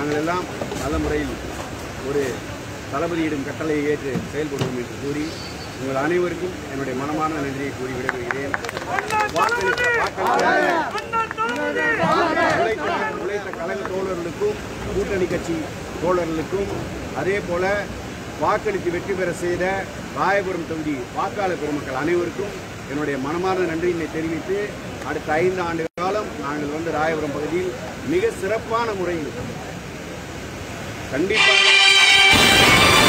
நாங்கள் எல்லாம் நல்ல முறையில் ஒரு தளபதியிடும் கட்டளையை ஏற்று செயல்படுவோம் என்று கூறி உங்கள் அனைவருக்கும் என்னுடைய மனமான நன்றியை கூறி விடைபெறுகிறேன் வாக்களித்த வாக்களித்த உழைத்த உழைத்த கழக தோழர்களுக்கும் கூட்டணி கட்சி தோழர்களுக்கும் அதே போல வாக்களித்து வெற்றி பெற செய்த ராயபுரம் தொகுதி வாக்காளர் பெருமக்கள் அனைவருக்கும் என்னுடைய மனமார்ந்த நன்றியினை தெரிவித்து அடுத்த ஐந்து ஆண்டு காலம் நாங்கள் வந்து ராயபுரம் பகுதியில் மிக சிறப்பான முறையில் கண்டிப்பாக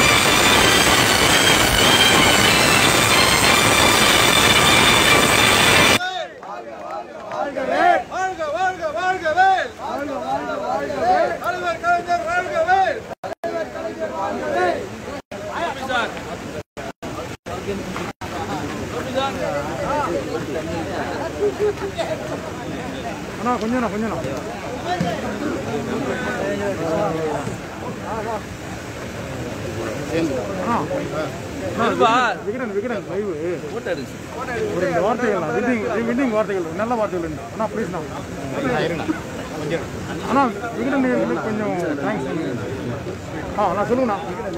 வாழ்க வாழ்க வாழ்கவே தலைவர் கலைஞர் வாழ்கவே அண்ணா கொஞ்சம் கொஞ்சம் விகடன் விகடன் லைவ் ஒரு இந்த வார்த்தைகள் விண்டிங் விண்டிங் வார்த்தைகள் நல்ல வார்த்தைகள் உண்டு. அண்ணா ப்ளீஸ் அண்ணா விகடன் நேயர்களுக்கு கொஞ்சம் தேங்க்ஸ் ஆ அண்ணா சொல்லுங்கண்ணா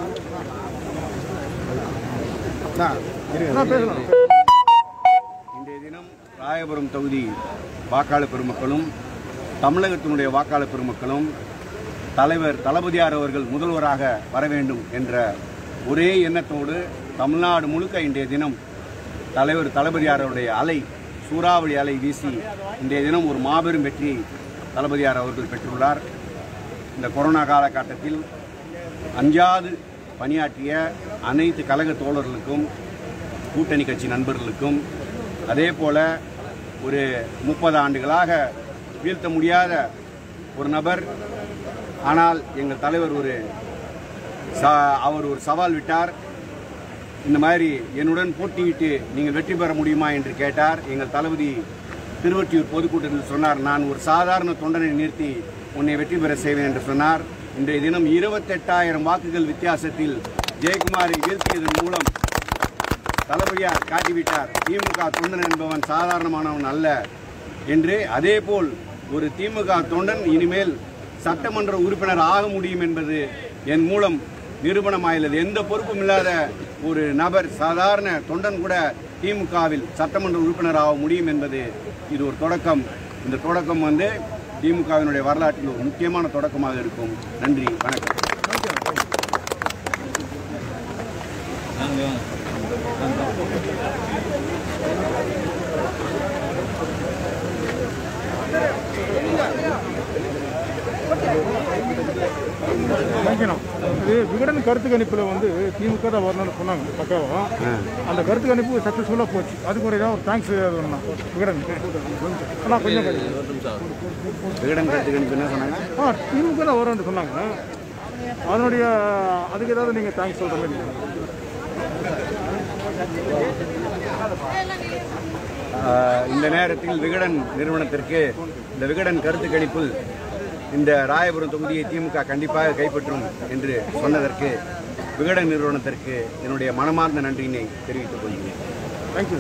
அண்ணா பேசலாம் இன்றைய தினம் ராயபுரம் தொகுதி வாக்காளர் பெருமக்களும் தமிழகத்தினுடைய வாக்காளர் பெருமக்களும் தலைவர் தளபதியார் அவர்கள் முதல்வராக வர வேண்டும் என்ற ஒரே எண்ணத்தோடு தமிழ்நாடு முழுக்க இன்றைய தினம் தலைவர் தளபதியார் அவருடைய அலை சூறாவளி அலை வீசி இன்றைய தினம் ஒரு மாபெரும் வெற்றி தளபதியார் அவர்கள் பெற்றுள்ளார் இந்த கொரோனா காலகட்டத்தில் அஞ்சாது பணியாற்றிய அனைத்து கழக தோழர்களுக்கும் கூட்டணி கட்சி நண்பர்களுக்கும் அதே போல ஒரு முப்பது ஆண்டுகளாக வீழ்த்த முடியாத ஒரு நபர் ஆனால் எங்கள் தலைவர் ஒரு ச அவர் ஒரு சவால் விட்டார் இந்த மாதிரி என்னுடன் போட்டியிட்டு நீங்கள் வெற்றி பெற முடியுமா என்று கேட்டார் எங்கள் தளபதி திருவொற்றியூர் பொதுக்கூட்டத்தில் சொன்னார் நான் ஒரு சாதாரண தொண்டனை நிறுத்தி உன்னை வெற்றி பெற செய்வேன் என்று சொன்னார் இன்றைய தினம் இருபத்தெட்டாயிரம் வாக்குகள் வித்தியாசத்தில் ஜெயக்குமாரை வீழ்த்தியதன் மூலம் தளபதியார் காட்டிவிட்டார் திமுக தொண்டன் என்பவன் சாதாரணமானவன் அல்ல என்று அதேபோல் ஒரு திமுக தொண்டன் இனிமேல் சட்டமன்ற உறுப்பினர் ஆக முடியும் என்பது என் மூலம் நிரூபணமாயுள்ளது எந்த பொறுப்பும் இல்லாத ஒரு நபர் சாதாரண தொண்டன் கூட திமுகவில் சட்டமன்ற உறுப்பினர் ஆக முடியும் என்பது இது ஒரு தொடக்கம் இந்த தொடக்கம் வந்து திமுகவினுடைய வரலாற்றில் ஒரு முக்கியமான தொடக்கமாக இருக்கும் நன்றி வணக்கம் தேங்க்யூண்ணா இது விகடன் கருத்து கணிப்பில் வந்து திமுக தான் வரணும்னு சொன்னாங்க பக்காவா அந்த கருத்து கணிப்பு சக்ஸஸ்ஃபுல்லாக போச்சு அதுக்கு ஒரு ஏதாவது ஒரு தேங்க்ஸ் வேணும்ண்ணா விகடன் அண்ணா கொஞ்சம் கொஞ்சம். விகடன் கருத்து கணிப்பு என்ன சொன்னாங்க ஆ திமுக தான் வரும்னு சொன்னாங்க அதனுடைய அதுக்கு ஏதாவது நீங்கள் தேங்க்ஸ் சொல்கிற மாதிரி ஆஹ் இந்த நேரத்தில் விகடன் நிறுவனத்திற்கு இந்த விகடன் கருத்து கணிப்பில் இந்த ராயபுரம் தொகுதியை திமுக கண்டிப்பாக கைப்பற்றும் என்று சொன்னதற்கு விகடன் நிறுவனத்திற்கு என்னுடைய மனமார்ந்த நன்றியினை தெரிவித்துக் கொள்கிறேன் தேங்க்யூ